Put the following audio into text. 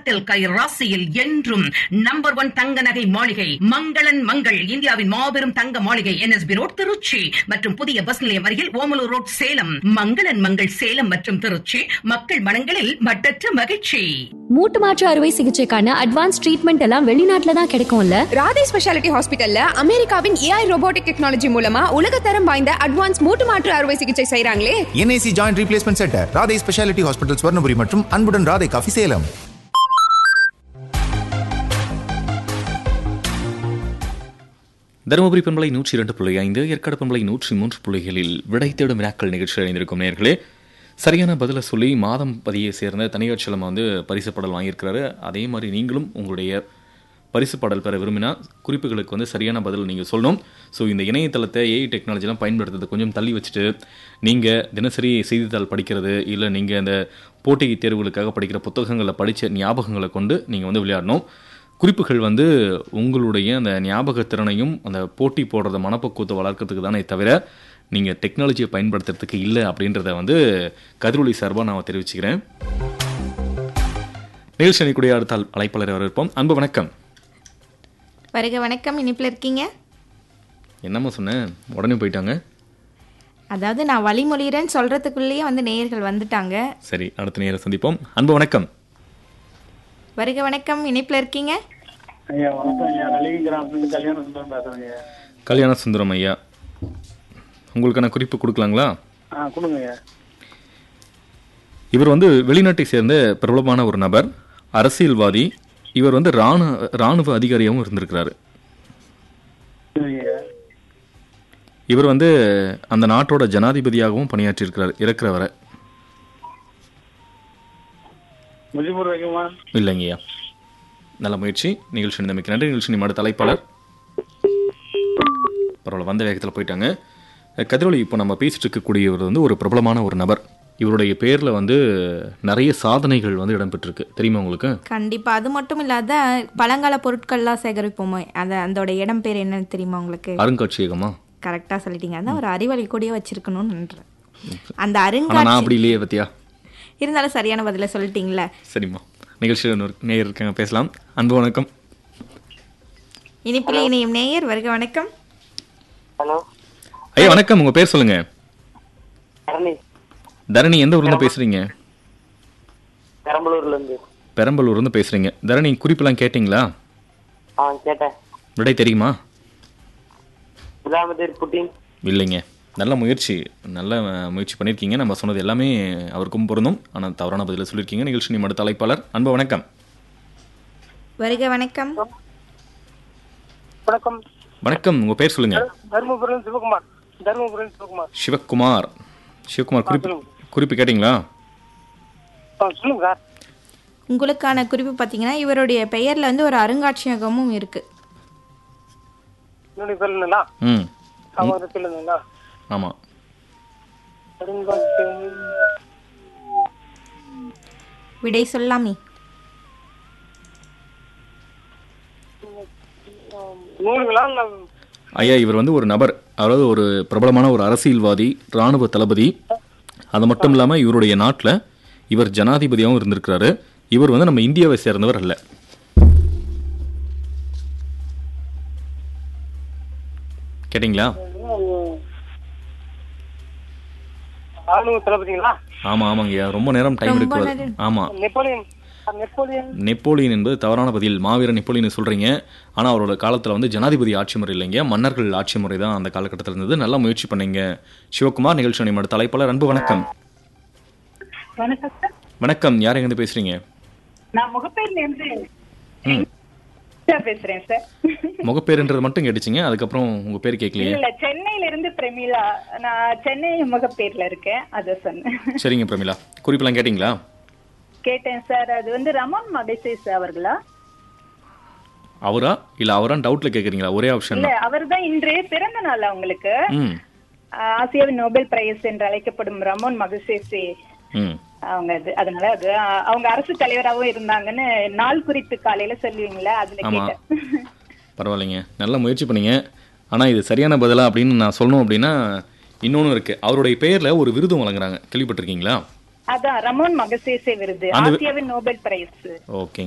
தரத்தில் கை ராசியில் என்றும் நம்பர் ஒன் தங்க நகை மாளிகை மங்களன் மங்கள் இந்தியாவின் மாபெரும் தங்க மாளிகை என்எஸ்பி ரோட் திருச்சி மற்றும் புதிய பஸ் நிலையம் அருகில் ஓமலூர் ரோட் சேலம் மங்களன் மங்கள் சேலம் மற்றும் திருச்சி மக்கள் மனங்களில் மட்டற்ற மகிழ்ச்சி மூட்டு மாற்று அறுவை சிகிச்சைக்கான அட்வான்ஸ் ட்ரீட்மெண்ட் எல்லாம் வெளிநாட்டுல தான் கிடைக்கும்ல ராதே ஸ்பெஷாலிட்டி ஹாஸ்பிட்டல்ல அமெரிக்காவின் ஏஐ ரோபோட்டிக் டெக்னாலஜி மூலமா உலகத்தரம் வாய்ந்த அட்வான்ஸ் மூட்டு மாற்று அறுவை சிகிச்சை செய்றாங்களே NIC joint replacement centre Radhai speciality hospital Swarnapuri மற்றும் அன்புடன் ராதை காஃபி சேலம் தருமபுரி பண்பலை நூற்றி இரண்டு புள்ளி ஐந்து ஏற்காடு பண்பலை நூற்றி மூன்று புள்ளிகளில் விடை தேடும் வினாக்கள் நிகழ்ச்சி அடைந்திருக்கும் நேர்களே சரியான பதிலை சொல்லி மாதம் பதியை சேர்ந்த தனியார் செல்லம் வந்து பரிசு பாடல் வாங்கியிருக்கிறாரு அதே மாதிரி நீங்களும் உங்களுடைய பரிசு பாடல் பெற விரும்பினா குறிப்புகளுக்கு வந்து சரியான பதில் நீங்கள் சொல்லணும் ஸோ இந்த இணையதளத்தை ஏஐ டெக்னாலஜிலாம் பயன்படுத்துறது கொஞ்சம் தள்ளி வச்சுட்டு நீங்கள் தினசரி செய்தித்தாள் படிக்கிறது இல்லை நீங்கள் அந்த போட்டி தேர்வுகளுக்காக படிக்கிற புத்தகங்களை படித்த ஞாபகங்களை கொண்டு நீங்கள் வந்து விளையாடணும் குறிப்புகள் வந்து உங்களுடைய அந்த ஞாபக திறனையும் அந்த போட்டி போடுறத மனப்பக்குவத்தை வளர்க்கறதுக்கு தானே தவிர நீங்கள் டெக்னாலஜியை பயன்படுத்துறதுக்கு இல்லை அப்படின்றத வந்து கதிரொலி சார்பாக நான் தெரிவிச்சுக்கிறேன் நிகழ்ச்சி அணிக்கூடிய அடுத்த அழை- அழைப்பாளரை வரவேற்போம் அன்பு வணக்கம் வருக வணக்கம் இனிப்பில் இருக்கீங்க என்னம்மா சொன்னேன் உடனே போயிட்டாங்க அதாவது நான் வழிமொழிகிறேன்னு சொல்கிறதுக்குள்ளேயே வந்து நேயர்கள் வந்துட்டாங்க சரி அடுத்த நேரம் சந்திப்போம் அன்பு வணக்கம் வருக வணக்கம் இனிப்பில் இருக்கீங்க ஐயா வணக்கம் ஐயா நலிகை கிராமத்துலேருந்து கல்யாணம் சுந்தரம் பேசுறேங்க ஐயா கல்யாண சுந்தரம் ஐயா உங்களுக்கான குறிப்பு கொடுக்கலாங்களா ஆ கொடுங்க ஐயா இவர் வந்து வெளிநாட்டை சேர்ந்த பிரபலமான ஒரு நபர் அரசியல்வாதி இவர் வந்து ராணுவ ராணுவ அதிகாரியாகவும் இருந்திருக்கிறாரு சரிங்க ஐயா இவர் வந்து அந்த நாட்டோட ஜனாதிபதியாகவும் பணியாற்றியிருக்கிறார் இறக்குற வரை முஜிபுர் ரஹ்மான் இல்லைங்கய்யா நல்ல முயற்சி நிகழ்ச்சி நிலைமைக்கு நன்றி நிகழ்ச்சி நிமிட தலைப்பாளர் பரவாயில்ல வந்த வேகத்தில் போயிட்டாங்க கதிரொலி இப்போ நம்ம பேசிட்டு இருக்கக்கூடியவர் வந்து ஒரு பிரபலமான ஒரு நபர் இவருடைய பேரில் வந்து நிறைய சாதனைகள் வந்து இடம்பெற்றிருக்கு தெரியுமா உங்களுக்கு கண்டிப்பாக அது மட்டும் இல்லாத பழங்கால பொருட்கள்லாம் சேகரிப்போமோ அது அதோட இடம் பேர் என்னன்னு தெரியுமா உங்களுக்கு அருங்காட்சியகமா கரெக்டாக சொல்லிட்டீங்க அதான் ஒரு அறிவழி கூடிய வச்சிருக்கணும்னு நினைக்கிறேன் அந்த ஆனால் நான் அருங்காட்சி அப்படி இல்லையே பத்தியா இருந்தாலும் சரியான பதில சொல்லிட்டீங்களே சரிம்மா நிகழ்ச்சியில் இன்னொரு நேயர் இருக்காங்க பேசலாம் அன்பு வணக்கம் இனிப்பில் இணையும் நேயர் வருக வணக்கம் ஹலோ ஐயா வணக்கம் உங்க பேர் சொல்லுங்க தரணி தரணி எந்த ஊர்லேருந்து பேசுறீங்க பெரம்பலூர்ல இருந்து பெரம்பலூர்லேருந்து பேசுறீங்க தரணி குறிப்பெல்லாம் கேட்டிங்களா ஆ கேட்டேன் விடை தெரியுமா விலாமதிர் புட்டின் இல்லைங்க நல்ல முயற்சி நல்ல அஹ், முயற்சி பண்ணியிருக்கீங்க நம்ம சொன்னது எல்லாமே அவருக்கும் பொருந்தும் ஆனால் தவறான பதிலை சொல்லியிருக்கீங்க நிகழ்ச்சி நிமிட தலைப்பாளர் அன்பு வணக்கம் வருக வணக்கம் வணக்கம் வணக்கம் உங்க பேர் சொல்லுங்க தருமபுரம் சிவகுமார் தருமபுரம் சிவகுமார் சிவக்குமார் சிவக்குமார் குறிப்பு குறிப்பு கேட்டிங்களா ஆ சொல்லுங்க சார் உங்களுக்கான குறிப்பு பார்த்தீங்கன்னா இவருடைய பெயரில் வந்து ஒரு அருங்காட்சியகமும் இருக்குது என்னுடைய பேர் என்னங்களா ம் அவங்க பேர் என்னங்களா ஆமாம் விடை சொல்லாமே நூறுங்களா இல்ல ஐயா இவர் வந்து ஒரு நபர் அதாவது ஒரு பிரபலமான ஒரு அரசியல்வாதி இராணுவ தளபதி அது மட்டும் இல்லாமல் இவருடைய நாட்டில் இவர் ஜனாதிபதியாகவும் இருந்திருக்கிறாரு இவர் வந்து நம்ம இந்தியாவை சேர்ந்தவர் அல்ல கேட்டிங்களா ராணுவ தளபதிங்களா ஆமாம் ஆமாங்கய்யா ரொம்ப நேரம் டைம் ரொம்ப எடுக்குது நேரம். ஆமாம் நெப்போலியன் நெப்போலியன் நெப்போலியன் என்பது தவறான பதில் மாவீர நெப்போலியன் சொல்கிறீங்க ஆனால் அவரோட காலத்தில் வந்து ஜனாதிபதி ஆட்சி முறை இல்லைங்க மன்னர்கள் ஆட்சி முறை தான் அந்த காலகட்டத்தில் இருந்தது நல்லா முயற்சி பண்ணீங்க சிவகுமார் நிகழ்ச்சி நிமிட தலைப்பாளர் அன்பு வணக்கம் வணக்கம் சார் வணக்கம் யார் எங்கேருந்து பேசுகிறீங்க நான் முகப்பேர்ல இருந்து ம் பேசுறேன் சார் முகப்பேருன்றது மட்டும் கேட்டுச்சிங்க அதுக்கப்புறம் உங்கள் பேர் கேட்கலையே இல்ல சென்னையில இருந்து பிரமிளா நான் சென்னை முகப்பேர்ல இருக்கேன் அத சொன்னேன் சரிங்க பிரமிளா குறிப்பெல்லாம் கேட்டிங்களா கேட்டேன் சார் அது வந்து ரமன் மகசேஸ் அவர்களா அவரா இல்லை அவரான்னு டவுட்டில் கேட்குறீங்களா ஒரே ஆப்ஷன் இல்ல தான் அவர்தான் இன்று பிறந்த நாள் அவங்களுக்கு ம் ஆஹ் ஆசியாவின் நோபல் பிரைஸ் என்று அழைக்கப்படும் ரமோன் மகசேசே ம் அவங்க இது அதனால அது ஆஹ் அவங்க அரசு தலைவராகவும் இருந்தாங்கன்னு நாள் குறித்து காலையில சொல்லுவீங்களா அதுல ஆமா. கேட்டேன் பரவாயில்லைங்க நல்ல முயற்சி பண்ணீங்க ஆனால் இது சரியான பதிலா அப்படின்னு நான் சொல்லணும் அப்படின்னா இன்னொன்று இருக்குது அவருடைய பெயரில் ஒரு விருது வழங்குறாங்க கேள்விப்பட்டிருக்கீங்களா அதான் ரமோன் மகசேசே விருது அந்த வி- ஆசியாவின் நோபல் பிரைஸ் ஓகேங்க